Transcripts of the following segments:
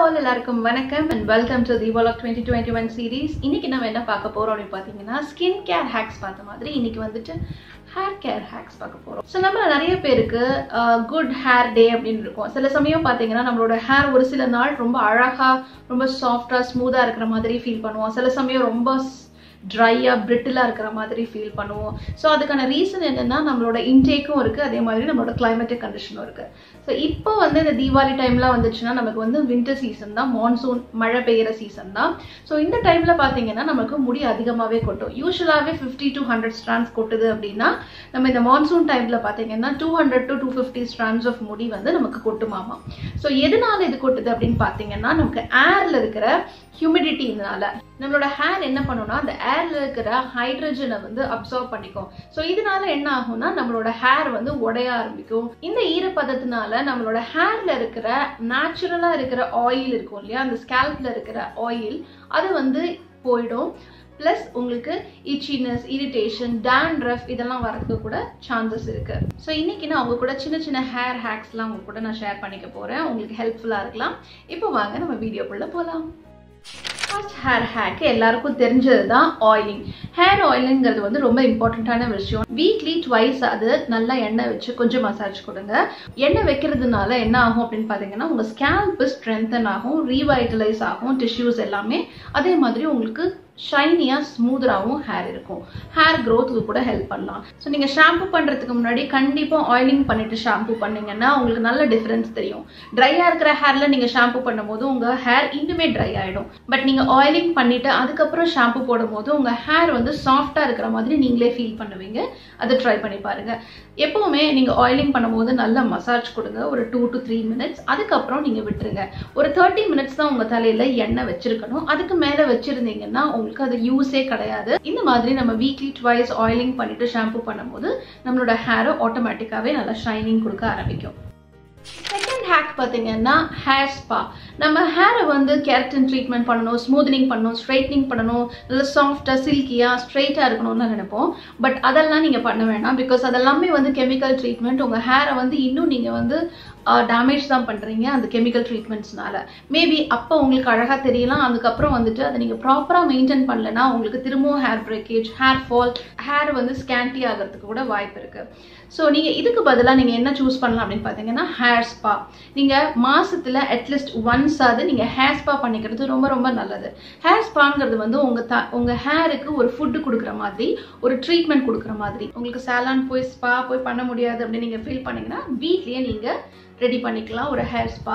all எல்லாருக்கும் வணக்கம் and welcome to the vlog twenty twenty one series இன்னைக்கு நம்ம என்ன பார்க்க போறோம் அப்படின்னு பார்த்தீங்கன்னா ஸ்கின் கேர் ஹேக்ஸ் பார்த்த மாதிரி இன்னைக்கு வந்துட்டு ஹேர் கேர் ஹேக்ஸ் பார்க்க போறோம் ஸோ நம்ம நிறைய பேருக்கு குட் ஹேர் டே அப்படின்னு இருக்கும் சில சமயம் பார்த்தீங்கன்னா நம்மளோட ஹேர் ஒரு சில நாள் ரொம்ப அழகா ரொம்ப சாஃப்டா ஸ்மூதா இருக்கிற மாதிரி ஃபீல் பண்ணுவோம் சில சமயம் ரொம்ப ட்ரையாக பிரிட்டிலாக இருக்கிற மாதிரி ஃபீல் பண்ணுவோம் ஸோ அதுக்கான ரீசன் என்னென்னா நம்மளோட இன்டேக்கும் இருக்குது அதே மாதிரி நம்மளோட கிளைமேட்டிக் கண்டிஷனும் இருக்குது ஸோ இப்போ வந்து இந்த தீபாவளி டைம்லாம் வந்துச்சுன்னா நமக்கு வந்து வின்டர் சீசன் தான் மான்சூன் மழை பெய்கிற சீசன் தான் ஸோ இந்த டைமில் பார்த்தீங்கன்னா நமக்கு முடி அதிகமாகவே கொட்டும் யூஸ்வலாகவே ஃபிஃப்டி டு ஹண்ட்ரட் ஸ்ட்ராண்ட்ஸ் கொட்டுது அப்படின்னா நம்ம இந்த மான்சூன் டைமில் பார்த்தீங்கன்னா two hundred to two fifty strands of முடி வந்து நமக்கு கொட்டுமாமா ஸோ எதனால இது கொட்டுது அப்படின்னு பார்த்தீங்கன்னா நமக்கு ஏரில் இருக்கிற ஹியூமிடிட்டினால நம்மளோட ஹேர் என்ன பண்ணும்னா அந்த ஏர்ல இருக்கிற ஹைட்ரஜனை வந்து அப்சர்வ் பண்ணிக்கும் ஸோ இதனால என்ன ஆகும்னா நம்மளோட ஹேர் வந்து உடைய ஆரம்பிக்கும் இந்த ஈரப்பதத்தினால நம்மளோட ஹேர்ல இருக்கிற நேச்சுரலா இருக்கிற ஆயில் இருக்கும் இல்லையா அந்த ஸ்கேல்ப்ல இருக்கிற ஆயில் அது வந்து போயிடும் ப்ளஸ் உங்களுக்கு இச்சினஸ் இரிட்டேஷன் டேண்ட்ரஃப் இதெல்லாம் வரதுக்கு கூட சான்சஸ் இருக்கு ஸோ இன்னைக்கு நான் உங்க கூட சின்ன சின்ன ஹேர் ஹேக்ஸ்லாம் உங்க கூட நான் ஷேர் பண்ணிக்க போறேன் உங்களுக்கு ஹெல்ப்ஃபுல்லாக இருக்கலாம் இப்போ வாங்க நம்ம வீடியோக்குள்ள போகலாம் ஃபர்ஸ்ட் ஹேர் ஹேக் எல்லாருக்கும் தெரிஞ்சது தான் ஆயிலிங் ஹேர் ஆயிலிங்கிறது வந்து ரொம்ப இம்பார்ட்டண்ட்டான விஷயம் வீக்லி ட்வைஸ் அது நல்லா எண்ணெய் வச்சு கொஞ்சம் மசாஜ் கொடுங்க எண்ணெய் வைக்கிறதுனால என்ன ஆகும் அப்படின்னு பார்த்தீங்கன்னா உங்கள் ஸ்கேல்ப் ஸ்ட்ரென்தன் ஆகும் ரீவைட்டலைஸ் ஆகும் டிஷ்யூஸ் எல்லாமே அதே மாதிரி உங்களுக்கு ஷைனியாக ஸ்மூதராகவும் ஹேர் இருக்கும் ஹேர் க்ரோத்துக்கு கூட ஹெல்ப் பண்ணலாம் ஸோ நீங்கள் ஷாம்பு பண்ணுறதுக்கு முன்னாடி கண்டிப்பாக ஆயிலிங் பண்ணிட்டு ஷாம்பு பண்ணீங்கன்னா உங்களுக்கு நல்ல டிஃப்ரென்ஸ் தெரியும் ட்ரையாக இருக்கிற ஹேரில் நீங்கள் ஷாம்பு பண்ணும்போது உங்கள் ஹேர் இன்னுமே ட்ரை ஆகிடும் பட் நீங்கள் ஆயிலிங் பண்ணிவிட்டு அதுக்கப்புறம் ஷாம்பு போடும்போது உங்கள் ஹேர் வந்து சாஃப்டாக இருக்கிற மாதிரி நீங்களே ஃபீல் பண்ணுவீங்க அதை ட்ரை பண்ணி பாருங்கள் எப்போவுமே நீங்கள் ஆயிலிங் பண்ணும்போது நல்லா மசாஜ் கொடுங்க ஒரு டூ டு த்ரீ மினிட்ஸ் அதுக்கப்புறம் நீங்கள் விட்டுருங்க ஒரு தேர்ட்டி மினிட்ஸ் தான் உங்கள் தலையில் எண்ணெய் வச்சிருக்கணும் அதுக்கு மேலே வச்சுருந்தீங்கன்னா உங்களுக்கு அது யூஸே கிடையாது இந்த மாதிரி நம்ம வீக்லி ட்வைஸ் ஆயிலிங் பண்ணிட்டு ஷாம்பு பண்ணும்போது நம்மளோட ஹேரை ஆட்டோமேட்டிக்காகவே நல்லா ஷைனிங் கொடுக்க ஆரம்பிக்கும் செகண்ட் ஹேக் பார்த்தீங்கன்னா ஹேர் ஸ்பா நம்ம ஹேரை வந்து கேரட்டின் ட்ரீட்மெண்ட் பண்ணணும் ஸ்மூத்னிங் பண்ணணும் ஸ்ட்ரைட்னிங் பண்ணணும் நல்லா சாஃப்டாக சில்கியாக ஸ்ட்ரைட்டாக இருக்கணும்னு நினைப்போம் பட் அதெல்லாம் நீங்கள் பண்ண வேண்டாம் பிகாஸ் அதெல்லாமே வந்து கெமிக்கல் ட்ரீட்மெண்ட் உங்கள் ஹேரை வந்து இன்னும் நீங்கள் வந்து டேமேஜ் தான் பண்ணுறீங்க அந்த கெமிக்கல் ட்ரீட்மெண்ட்ஸ்னால மேபி அப்போ உங்களுக்கு அழகாக தெரியலாம் அதுக்கப்புறம் வந்துட்டு அதை நீங்கள் ப்ராப்பராக மெயின்டைன் பண்ணலன்னா உங்களுக்கு திரும்பவும் hair breakage hair fall hair வந்து ஸ்கேண்டி ஆகிறதுக்கு கூட வாய்ப்பு இருக்குது ஸோ நீங்கள் இதுக்கு பதிலாக நீங்கள் என்ன சூஸ் பண்ணலாம் அப்படின்னு பார்த்தீங்கன்னா ஹேர் ஸ்பா நீங்கள் மாதத்தில் அட்லீஸ்ட் ஒன்ஸாவது நீங்கள் ஹேர் ஸ்பா பண்ணிக்கிறது ரொம்ப ரொம்ப நல்லது ஹேர் ஸ்பாங்கிறது வந்து உங்கள் த உங்கள் ஹேருக்கு ஒரு ஃபுட்டு கொடுக்குற மாதிரி ஒரு ட்ரீட்மெண்ட் கொடுக்குற மாதிரி உங்களுக்கு சேலான் போய் ஸ்பா போய் பண்ண முடியாது அப்படின்னு நீங்கள் ஃபீல் பண்ணிங்கன்னா வீட்லேயே நீங்கள் ரெடி பண்ணிக்கலாம் ஒரு ஹேர் ஸ்பா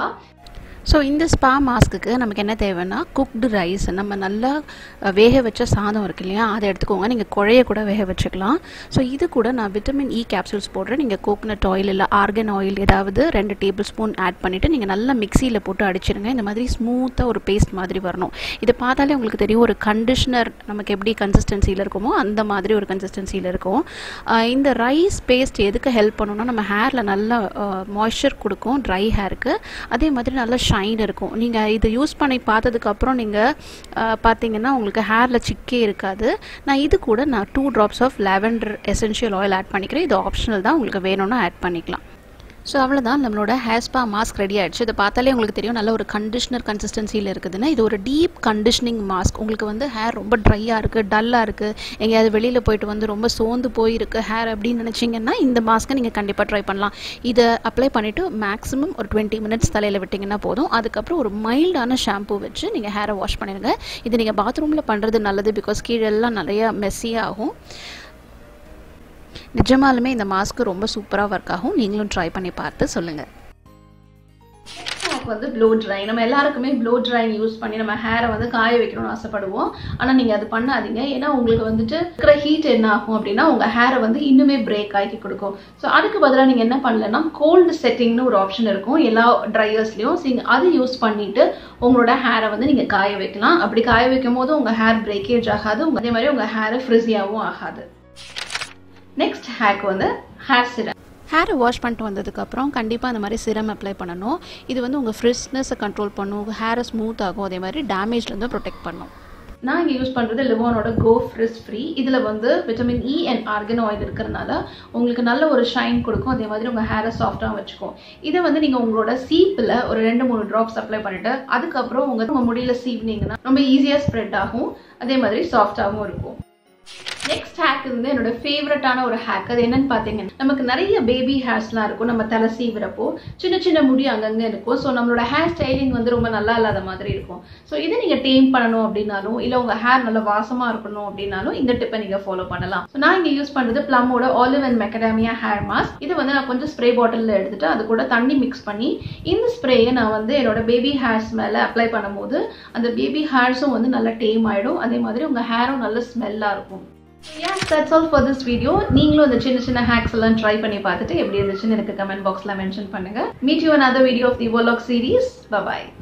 ஸோ இந்த ஸ்பா மாஸ்க்குக்கு நமக்கு என்ன தேவைன்னா குக்டு ரைஸ் நம்ம நல்லா வேக வச்ச சாதம் இருக்கு இல்லையா அதை எடுத்துக்கோங்க நீங்கள் குழைய கூட வேக வச்சுக்கலாம் ஸோ இது கூட நான் விட்டமின் இ கேப்சூல்ஸ் போடுறேன் நீங்கள் கோகனட் ஆயில் இல்லை ஆர்கன் ஆயில் ஏதாவது ரெண்டு டேபிள் ஸ்பூன் ஆட் பண்ணிவிட்டு நீங்கள் நல்லா மிக்சியில் போட்டு அடிச்சிருங்க இந்த மாதிரி ஸ்மூத்தாக ஒரு பேஸ்ட் மாதிரி வரணும் இதை பார்த்தாலே உங்களுக்கு தெரியும் ஒரு கண்டிஷனர் நமக்கு எப்படி கன்சிஸ்டன்சியில் இருக்குமோ அந்த மாதிரி ஒரு கன்சிஸ்டன்சியில் இருக்கும் இந்த ரைஸ் பேஸ்ட் எதுக்கு ஹெல்ப் பண்ணுன்னா நம்ம ஹேரில் நல்லா மாய்ஸ்சர் கொடுக்கும் ட்ரை ஹேருக்கு அதே மாதிரி நல்லா ஷைன் இருக்கும் நீங்கள் இதை யூஸ் பண்ணி பார்த்ததுக்கப்புறம் நீங்கள் பார்த்தீங்கன்னா உங்களுக்கு ஹேரில் சிக்கே இருக்காது நான் இது கூட நான் two drops of lavender essential oil add பண்ணிக்கிறேன் இது ஆப்ஷனல் தான் உங்களுக்கு வேணும்னா ஆட் பண்ணிக்கலாம் ஸோ அவ்வளோதான் நம்மளோட ஹேர் ஸ்பா மாஸ்க் ரெடி ஆகிடுச்சு இதை பார்த்தாலே உங்களுக்கு தெரியும் நல்ல ஒரு கண்டிஷனர் கன்சிஸ்டன்சியில் இருக்குதுன்னா இது ஒரு டீப் கண்டிஷனிங் மாஸ்க் உங்களுக்கு வந்து ஹேர் ரொம்ப ட்ரையாக இருக்குது டல்லாக இருக்குது எங்கேயாவது வெளியில் போயிட்டு வந்து ரொம்ப சோர்ந்து போயிருக்கு ஹேர் அப்படின்னு நினச்சிங்கன்னா இந்த மாஸ்க்கை நீங்கள் கண்டிப்பாக ட்ரை பண்ணலாம் இதை அப்ளை பண்ணிவிட்டு மேக்ஸிமம் ஒரு டுவெண்ட்டி மினிட்ஸ் தலையில் விட்டிங்கன்னா போதும் அதுக்கப்புறம் ஒரு மைல்டான ஷாம்பு வச்சு நீங்கள் ஹேரை வாஷ் பண்ணிடுங்க இது நீங்கள் பாத்ரூமில் பண்ணுறது நல்லது பிகாஸ் கீழெல்லாம் நிறையா மெஸ்ஸியாக ஆகும் நிஜமாலுமே இந்த மாஸ்க்கு ரொம்ப சூப்பராக ஒர்க் ஆகும் நீங்களும் ட்ரை பண்ணி பார்த்து சொல்லுங்கள் வந்து ப்ளோ ட்ரை நம்ம எல்லாருக்குமே ப்ளோ ட்ரைங் யூஸ் பண்ணி நம்ம ஹேரை வந்து காய வைக்கணும்னு ஆசைப்படுவோம் ஆனால் நீங்கள் அது பண்ணாதீங்க ஏன்னா உங்களுக்கு வந்துட்டு இருக்கிற ஹீட் என்ன ஆகும் அப்படின்னா உங்கள் ஹேரை வந்து இன்னுமே பிரேக் ஆக்கி கொடுக்கும் ஸோ அதுக்கு பதிலாக நீங்கள் என்ன பண்ணலன்னா கோல்டு செட்டிங்னு ஒரு ஆப்ஷன் இருக்கும் எல்லா ட்ரையர்ஸ்லையும் ஸோ அது யூஸ் பண்ணிட்டு உங்களோட ஹேரை வந்து நீங்கள் காய வைக்கலாம் அப்படி காய வைக்கும் போது உங்கள் ஹேர் பிரேக்கேஜ் ஆகாது அதே மாதிரி உங்கள் ஹேரை ஃப்ரிஸியாகவும் ஆகாது நெக்ஸ்ட் ஹேக் வந்து ஹேர் சிரம் ஹேரை வாஷ் பண்ணிட்டு வந்ததுக்கப்புறம் கண்டிப்பாக அந்த மாதிரி சிரம் அப்ளை பண்ணணும் இது வந்து உங்கள் ஃப்ரெஷ்னஸை கண்ட்ரோல் பண்ணும் உங்கள் ஹேரை ஸ்மூத் ஆகும் அதே மாதிரி டேமேஜ்லேருந்து ப்ரொடெக்ட் பண்ணும் நான் இங்கே யூஸ் பண்ணுறது லிவோனோட கோ ஃப்ரிஸ் ஃப்ரீ இதில் வந்து vitamin E and argan oil இருக்கிறனால உங்களுக்கு நல்ல ஒரு ஷைன் கொடுக்கும் அதே மாதிரி உங்கள் ஹேரை சாஃப்டாக வச்சுக்கும் இதை வந்து நீங்கள் உங்களோட சீப்பில் ஒரு ரெண்டு மூணு ட்ராப்ஸ் அப்ளை பண்ணிவிட்டு அதுக்கப்புறம் உங்கள் உங்கள் முடியல சீவ்னீங்கன்னா ரொம்ப ஈஸியாக ஸ்ப்ரெட் ஆகும் அதே மாதிரி சாஃப்டாகவும் இருக்கும் நெக்ஸ்ட் ஹேக் வந்து என்னோட ஃபேவரட்டான ஒரு ஹேக் அது என்னன்னு பார்த்தீங்கன்னா நமக்கு நிறைய பேபி ஹேர்ஸ்லாம் இருக்கும் நம்ம தலை சீவுறப்போ சின்ன சின்ன முடி அங்கங்கே இருக்கும் ஸோ நம்மளோட ஹேர் ஸ்டைலிங் வந்து ரொம்ப நல்லா இல்லாத மாதிரி இருக்கும் ஸோ இதை நீங்கள் டேம் பண்ணணும் அப்படின்னாலும் இல்லை உங்கள் ஹேர் நல்லா வாசமாக இருக்கணும் அப்படின்னாலும் இந்த டிப்பை நீங்கள் ஃபாலோ பண்ணலாம் ஸோ நான் இங்கே யூஸ் பண்ணுறது ப்ளம்மோட olive and macadamia hair mask இது வந்து நான் கொஞ்சம் ஸ்ப்ரே பாட்டிலில் எடுத்துட்டு அது கூட தண்ணி மிக்ஸ் பண்ணி இந்த ஸ்ப்ரேயை நான் வந்து என்னோட பேபி ஹேர்ஸ் மேலே அப்ளை பண்ணும்போது அந்த பேபி ஹேர்ஸும் வந்து நல்லா டேம் ஆகிடும் அதே மாதிரி உங்கள் ஹேரும் நல்ல ஸ்மெல்லாக இருக்கும் yes that's all for this video நீங்களும் இந்த சின்ன சின்ன ஹேக்ஸ் எல்லாம் ட்ரை பண்ணி பார்த்துட்டு எப்படி இருந்துச்சுன்னு எனக்கு கமெண்ட் பாக்ஸ்ல மென்ஷன் பண்ணுங்க meet you another video of the vlog series bye bye